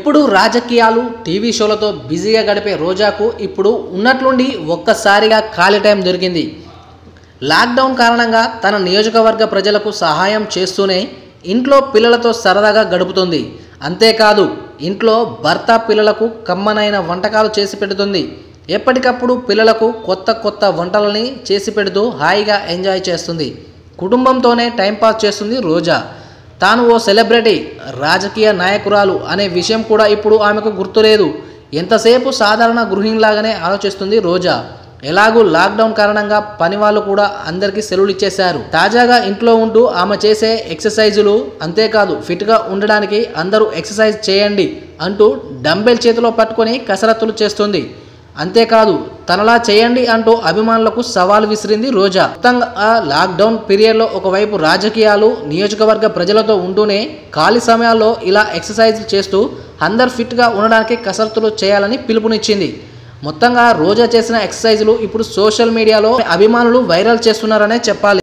ఇప్పుడు రాజకీయాలు టీవీ షోలతో బిజీగా గడిపే రోజాకు ఇప్పుడు ఉన్నట్లుండి ఒక్కసారిగా ఖాళీ టైం దొరికింది లాక్డౌన్ కారణంగా తన నియోజకవర్గ ప్రజలకు సహాయం చేస్తూనే ఇంట్లో పిల్లలతో సరదాగా గడుపుతుంది అంతేకాదు ఇంట్లో భర్త పిల్లలకు కమ్మనైన వంటకాలు చేసి పెడుతుంది ఎప్పటికప్పుడు పిల్లలకు కొత్త కొత్త వంటలని చేసి పెడుతూ హాయిగా ఎంజాయ్ చేస్తుంది కుటుంబంతోనే టైంపాస్ చేస్తుంది రోజా తాను ఓ సెలబ్రిటీ రాజకీయ నాయకురాలు అనే విషయం కూడా ఇప్పుడు ఆమెకు గుర్తులేదు ఎంతసేపు సాధారణ గృహిణిలాగానే ఆలోచిస్తుంది రోజా ఎలాగూ లాక్డౌన్ కారణంగా పని వాళ్ళు కూడా అందరికీ సెలవులు ఇచ్చేశారు తాజాగా ఇంట్లో ఉంటూ ఆమె చేసే ఎక్సర్సైజులు అంతేకాదు ఫిట్గా ఉండడానికి అందరూ ఎక్సర్సైజ్ చేయండి అంటూ డంబెల్ చేతిలో పట్టుకొని కసరత్తులు చేస్తుంది అంతేకాదు తనలా చేయండి అంటూ అభిమానులకు సవాల్ విసిరింది రోజా మొత్తంగా లాక్డౌన్ పీరియడ్లో ఒకవైపు రాజకీయాలు నియోజకవర్గ ప్రజలతో ఉంటూనే ఖాళీ సమయాల్లో ఇలా ఎక్సర్సైజ్ చేస్తూ అందరు ఫిట్గా ఉండడానికి కసరత్తులు చేయాలని పిలుపునిచ్చింది మొత్తంగా రోజా చేసిన ఎక్సర్సైజులు ఇప్పుడు సోషల్ మీడియాలో అభిమానులు వైరల్ చేస్తున్నారనే చెప్పాలి